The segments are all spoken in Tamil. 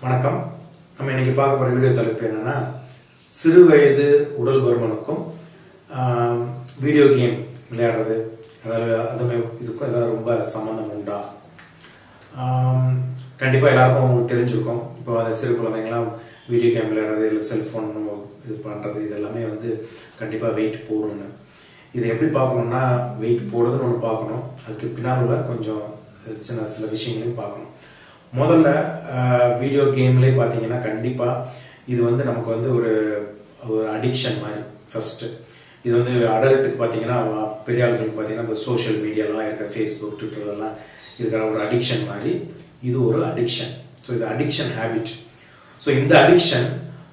வணக்கம் நம்ம இன்னைக்கு பார்க்க போகிற வீடியோ தலைப்பு என்னன்னா சிறு வயது உடல் பருமனுக்கும் ஆம், வீடியோ கேம் விளையாடுறது அதாவது அதுமே இதுக்கும் ஏதாவது ரொம்ப சம்மந்தம் உண்டா ஆம், கண்டிப்பா எல்லாருக்கும் உங்களுக்கு தெரிஞ்சிருக்கும் இப்போ அந்த சிறு குழந்தைங்களாம் வீடியோ கேம் விளையாடுறது இல்லை செல்ஃபோன் இது பண்ணுறது இது எல்லாமே வந்து கண்டிப்பா வெயிட் போடும்னு இதை எப்படி பார்க்கணும்னா வெயிட் போடுறதுன்னு ஒன்று பார்க்கணும் அதுக்கு பின்னால் உள்ள கொஞ்சம் சின்ன சில விஷயங்களையும் பார்க்கணும் முதல்ல வீடியோ கேம்லேயே பார்த்தீங்கன்னா கண்டிப்பாக இது வந்து நமக்கு வந்து ஒரு ஒரு அடிக்ஷன் மாதிரி ஃபஸ்ட்டு இது வந்து அடல்ட்டுக்கு பார்த்தீங்கன்னா பெரிய ஆளுகளுக்கு பார்த்தீங்கன்னா இந்த சோஷியல் மீடியாலலாம் இருக்கிற ஃபேஸ்புக் ட்விட்டர்லலாம் இருக்கிற ஒரு அடிக்ஷன் மாதிரி இது ஒரு அடிக்ஷன் ஸோ இது அடிக்ஷன் ஹேபிட் ஸோ இந்த அடிக்ஷன்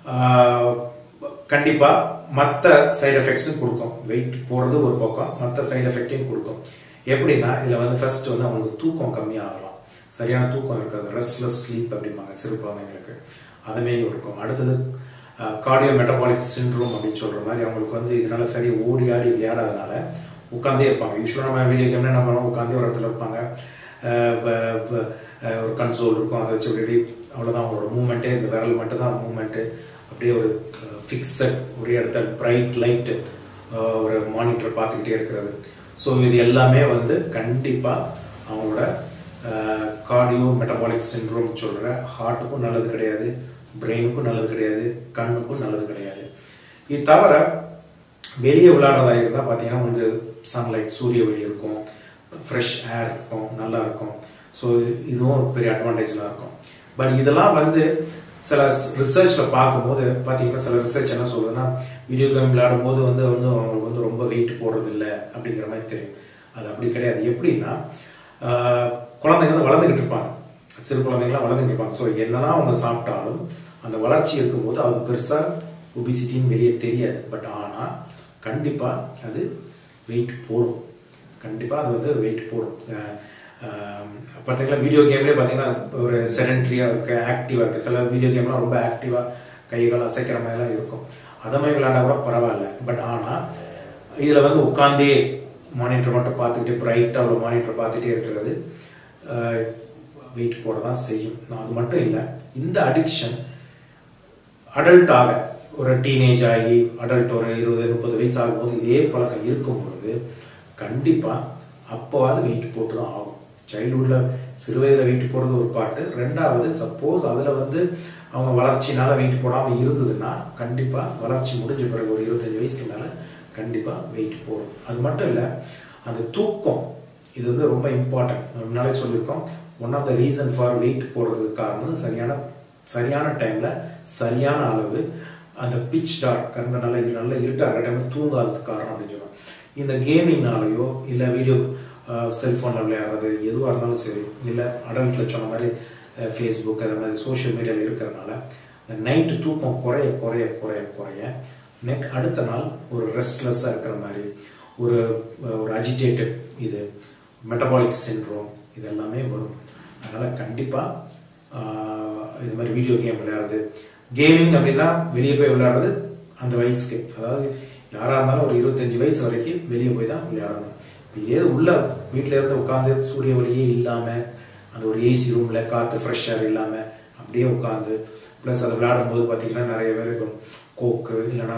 கண்டிப்பாக மற்ற சைடு எஃபெக்ட்ஸும் கொடுக்கும் வெயிட் போடுறது ஒரு பக்கம் மற்ற சைடு எஃபெக்டையும் கொடுக்கும் எப்படின்னா இதில் வந்து ஃபர்ஸ்ட் வந்து அவங்களுக்கு தூக்கம் கம்மியாகலாம் சரியான தூக்கம் இருக்காது ரெஸ்ட்லெஸ் ஸ்லீப் அப்படிம்பாங்க சிறு குழந்தைங்களுக்கு அதுமே இருக்கும் அடுத்தது கார்டியோ மெட்டபாலிக் சிண்ட்ரோம் அப்படின்னு சொல்கிற மாதிரி அவங்களுக்கு வந்து இதனால சரி ஓடி ஆடி விளையாடாதனால உட்காந்தே இருப்பாங்க யூஸ்வலாக நம்ம வீடியோ கேம்னா என்ன பண்ணுவோம் உட்காந்தே ஒரு இடத்துல இருப்பாங்க அஹ் ப- ப- அஹ் ஒரு கன்சோல் இருக்கும் அதை வச்சு இப்படி அவ்வளோதான் அவங்களோட மூமெண்ட்டே இந்த விரல் மட்டும் தான் மூமெண்ட்டு அப்படியே ஒரு ஃபிக்ஸட் ஒரே இடத்துல பிரைட் லைட்டு ஒரு மானிட்டர் பார்த்துக்கிட்டே இருக்கிறது ஸோ இது எல்லாமே வந்து கண்டிப்பாக அவங்களோட கார்டியோ மெட்டபாலிக் சிண்ட்ரோம் சொல்கிற ஹார்ட்டுக்கும் நல்லது கிடையாது பிரெயினுக்கும் நல்லது கிடையாது கண்ணுக்கும் நல்லது கிடையாது இது தவிர வெளியே விளையாடுறதா இருந்தால் பார்த்தீங்கன்னா உங்களுக்கு சன்லைட் சூரிய ஒளி இருக்கும் ஃப்ரெஷ் ஏர் இருக்கும் நல்லா இருக்கும் ஸோ இதுவும் ஒரு பெரிய அட்வான்டேஜ்லாம் இருக்கும் பட் இதெல்லாம் வந்து சில ரிசர்ச்சில் பார்க்கும்போது பார்த்தீங்கன்னா சில ரிசர்ச் என்ன சொல்லுதுன்னா வீடியோ கேம் விளையாடும் போது வந்து வந்து அவங்களுக்கு வந்து ரொம்ப வெயிட் போடுறது இல்லை அப்படிங்கிற மாதிரி தெரியும் அது அப்படி கிடையாது எப்படின்னா ஆஹ், குழந்தைங்க வந்து வளர்ந்துக்கிட்டு இருப்பாங்க சிறு குழந்தைங்களாம் வளர்ந்துக்கிட்டு இருப்பாங்க ஸோ என்னதான் அவங்க சாப்பிட்டாலும் அந்த வளர்ச்சி இருக்கும்போது அது பெருசாக ஒபிசிட்டின்னு வெளியே தெரியாது பட் ஆனால் கண்டிப்பாக அது வெயிட் போடும் கண்டிப்பாக அது வந்து வெயிட் போடும் அஹ் அஹ் பார்த்தீங்கன்னா வீடியோ கேம்லேயே பார்த்தீங்கன்னா ஒரு செடன்ட்ரியாக இருக்கு ஆக்டிவாக இருக்குது சில வீடியோ கேம்லாம் ரொம்ப ஆக்டிவாக கை கால் அசைக்கிற மாதிரிலாம் இருக்கும் அதை மாதிரி விளையாண்டா கூட பரவாயில்ல பட் ஆனால் இதில் வந்து உட்காந்தே மானிட்டர் மட்டும் பார்த்துக்கிட்டே பிரைட்டாக அவ்வளோ மானிட்டர் பார்த்துட்டே இருக்கிறது வெயிட் போட தான் செய்யும் நான் அது மட்டும் இல்லை இந்த அடிக்ஷன் அடல்ட் ஆக ஒரு டீனேஜ் ஆகி அடல்ட் ஒரு இருபது முப்பது வயசு ஆகும்போது இதே பழக்கம் இருக்கும் பொழுது கண்டிப்பாக அப்போவாது வெயிட் போட்டு தான் ஆகும் சைல்ட்ஹுட்டில் சிறு வயதில் வெயிட் போடுறது ஒரு பாட்டு ரெண்டாவது சப்போஸ் அதில் வந்து அவங்க வளர்ச்சினால வெயிட் போடாமல் இருந்ததுன்னா கண்டிப்பாக வளர்ச்சி முடிஞ்ச பிறகு ஒரு இருபத்தஞ்சு வயசுக்கு மேலே கண்டிப்பாக வெயிட் போடும் அது மட்டும் இல்லை அந்த தூக்கம் இது வந்து ரொம்ப இம்பார்ட்டன்ட் முன்னாலே சொல்லியிருக்கோம் one of the reason for weight போடுறதுக்கு காரணம் சரியான சரியான டைமில் சரியான அளவு அந்த பிச் டார்க் கண்ணு நல்லா இது நல்லா இருட்டாக இருக்கிற டைமில் தூங்காததுக்கு காரணம் அப்படின்னு சொல்லுவாங்க இந்த கேமிங்னாலேயோ இல்லை வீடியோ செல்ஃபோனில் விளையாடுறது எதுவாக இருந்தாலும் சரி இல்லை அடல்ட்டில் சொன்ன மாதிரி ஃபேஸ்புக் அது மாதிரி சோஷியல் மீடியாவில் இருக்கிறனால இந்த நைட்டு தூக்கம் குறைய குறைய குறைய குறைய நெக் அடுத்த நாள் ஒரு ரெஸ்ட்லெஸ்ஸாக இருக்கிற மாதிரி ஒரு ஒரு அஜிடேட்டட் இது மெட்டபாலிக் சின்ட்ரோம் இது எல்லாமே வரும் அதனால் கண்டிப்பாக இது மாதிரி வீடியோ கேம் விளையாடுறது கேமிங் அப்படின்னா வெளியே போய் விளையாடுறது அந்த வயசுக்கு அதாவது யாராக இருந்தாலும் ஒரு இருபத்தஞ்சி வயசு வரைக்கும் வெளியே போய் தான் விளையாடணும் இப்போ ஏது உள்ள வீட்டில் இருந்து உட்காந்து சூரிய ஒளியே இல்லாமல் அந்த ஒரு ஏசி ரூமில் காற்று ஃப்ரெஷ் ஏர் இல்லாமல் அப்படியே உட்காந்து ப்ளஸ் அதை விளையாடும்போது பார்த்தீங்கன்னா நிறைய பேர் இப்போ கோக்கு இல்லைன்னா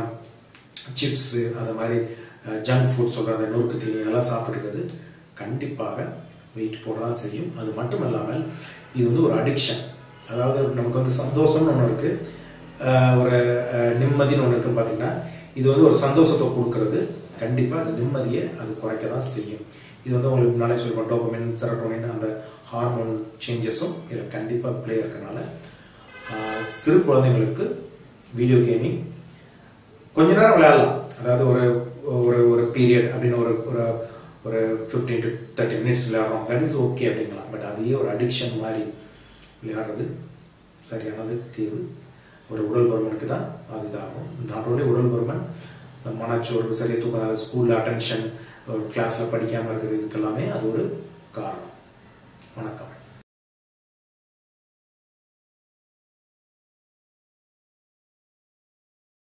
சிப்ஸு அது மாதிரி ஜங்க் ஃபுட் சொல்கிற அந்த நொறுக்கு தீனி அதெல்லாம் சாப்பிட்ருக்கிறது கண்டிப்பாக வெயிட் போட தான் செய்யும் அது மட்டும் இல்லாமல் இது வந்து ஒரு அடிக்ஷன் அதாவது நமக்கு வந்து சந்தோஷம்னு ஒன்று இருக்குது ஒரு அஹ், நிம்மதின்னு ஒன்று இருக்குன்னு பார்த்தீங்கன்னா இது வந்து ஒரு சந்தோஷத்தை கொடுக்கறது கண்டிப்பாக அந்த நிம்மதியை அது குறைக்க தான் செய்யும் இது வந்து உங்களுக்கு முன்னாலே சொல்லிப்போம் டோபமின் செரட்டோனின் அந்த ஹார்மோன் சேஞ்சஸும் இதில் கண்டிப்பாக ப்ளே இருக்கனால ஆஹ், சிறு குழந்தைங்களுக்கு வீடியோ கேமிங் கொஞ்ச நேரம் விளையாடலாம் அதாவது ஒரு ஒரு ஒரு பீரியட் அப்படின்னு ஒரு ஒரு ஒரு ஃபிஃப்டீன் டு தேர்ட்டி மினிட்ஸ் விளையாடுறோம் தட் இஸ் ஓகே அப்படிங்கலாம் பட் அதையே ஒரு அடிக்ஷன் மாதிரி விளையாடுறது சரியானது தீர்வு ஒரு உடல் பருமனுக்கு தான் அது இதாகும் நாட் ஓன்லி உடல் பருமன் இந்த மனச்சோர்வு சரியாக தூக்கம் ஸ்கூலில் அட்டென்ஷன் ஒரு கிளாஸில் படிக்காமல் இருக்கிறது இதுக்கெல்லாமே அது ஒரு காரணம் வணக்கம்